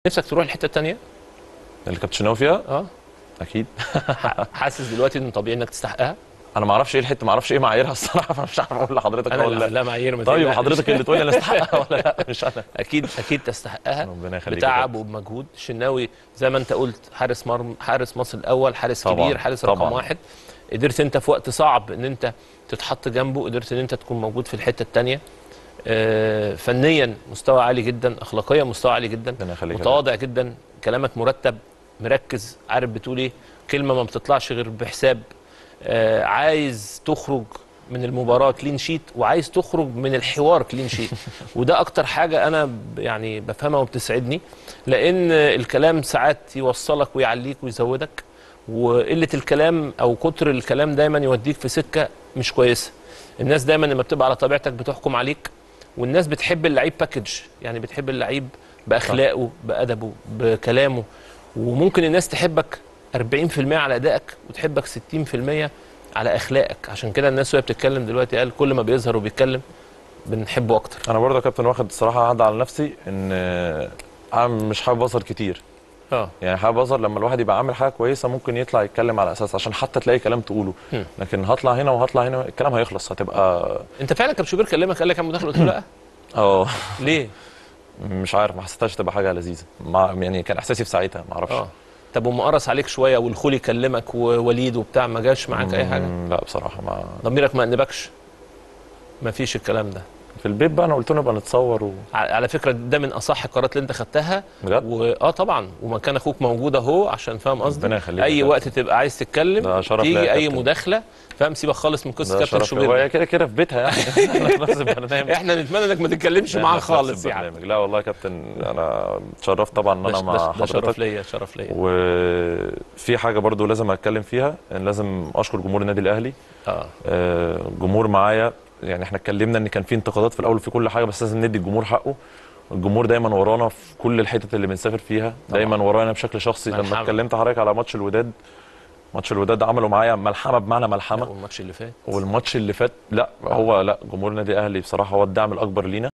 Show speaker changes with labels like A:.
A: نفسك تروح الحته الثانيه
B: اللي كابتن شناوي فيها
A: اه
B: اكيد
A: حاسس دلوقتي ان طبيعي انك تستحقها
B: انا ما اعرفش ايه الحته ما اعرفش ايه معاييرها الصراحه فمش عارف اقول لحضرتك
A: انا
B: ولا
A: لا,
B: لا
A: لا معايير ما
B: طيب
A: تقلقش.
B: حضرتك اللي تقول لي انا استحقها ولا لا مش انا
A: اكيد اكيد تستحقها
B: ربنا يخليك يا
A: بتعب
B: كابتن.
A: وبمجهود الشناوي زي ما انت قلت حارس مرم حارس مصر الاول حارس
B: طبعاً،
A: كبير حارس رقم
B: طبعاً.
A: واحد قدرت انت في وقت صعب ان انت تتحط جنبه قدرت ان انت تكون موجود في الحته الثانيه فنيا مستوى عالي جدا اخلاقيا مستوى عالي جدا
B: ربنا يخليك يا
A: متواضع جدا كلامك مرتب مركز عارف بتقول ايه كلمه ما بتطلعش غير بحساب آه، عايز تخرج من المباراه كلين شيت وعايز تخرج من الحوار كلين شيت وده اكتر حاجه انا ب- يعني بفهمها وبتسعدني لان الكلام ساعات يوصلك ويعليك ويزودك وقله الكلام او كتر الكلام دايما يوديك في سكه مش كويسه الناس دايما لما بتبقى على طبيعتك بتحكم عليك والناس بتحب اللعيب باكج يعني بتحب اللعيب باخلاقه بادبه بكلامه وممكن الناس تحبك 40% على ادائك وتحبك 60% على اخلاقك عشان كده الناس وهي بتتكلم دلوقتي قال كل ما بيظهر وبيتكلم بنحبه اكتر
B: انا برضه يا كابتن واخد الصراحه عهد على نفسي ان انا مش حابب اظهر كتير
A: اه
B: يعني حابب اظهر لما الواحد يبقى عامل حاجه كويسه ممكن يطلع يتكلم على اساس عشان حتى تلاقي كلام تقوله
A: هم.
B: لكن هطلع هنا وهطلع هنا الكلام هيخلص هتبقى
A: انت فعلا كابتن شوبير كلمك قال لك يا مداخله قلت له لا
B: اه
A: ليه
B: مش عارف ما حسيتهاش تبقى حاجه لذيذه مع يعني كان احساسي في ساعتها ما اعرفش
A: اه طب وما قرص عليك شويه والخولي كلمك ووليد وبتاع ما جاش معاك اي حاجه
B: مم، لا بصراحه ما
A: ضميرك ما انبكش ما فيش الكلام ده
B: في البيت بقى انا قلت له نبقى نتصور و...
A: ع- على فكره ده من اصح القرارات اللي انت خدتها
B: بجد
A: واه طبعا ومكان اخوك موجود اهو عشان فاهم قصدي
B: ربنا يخليك يا
A: اي
B: كابتن.
A: وقت تبقى عايز تتكلم
B: ده شرف ليا
A: تيجي
B: يا
A: اي
B: كابتن.
A: مداخله فاهم سيبك خالص من قصه
B: ده
A: كابتن
B: شرف
A: شوبير
B: هو
A: ده.
B: هي كده كده في بيتها يعني احنا في نفس البرنامج
A: احنا نتمنى انك ما تتكلمش
B: إحنا
A: معاه
B: في نفس
A: خالص يعني
B: البرنامج. لا والله يا كابتن انا اتشرفت طبعا ان
A: ده,
B: انا مع
A: ده, ده شرف
B: حضرتك
A: ليا شرف ليا
B: وفي حاجه برضو لازم اتكلم فيها ان لازم اشكر جمهور النادي الاهلي
A: اه
B: آه، الجمهور معايا يعني احنا اتكلمنا ان كان في انتقادات في الاول في كل حاجه بس لازم ندي الجمهور حقه الجمهور دايما ورانا في كل الحتت اللي بنسافر فيها دايما ورانا بشكل شخصي
A: ملحمة.
B: لما اتكلمت حضرتك على ماتش الوداد ماتش الوداد عملوا معايا ملحمه بمعنى ملحمه
A: والماتش اللي فات
B: والماتش اللي فات لا هو لا جمهور النادي الاهلي بصراحه هو الدعم الاكبر لينا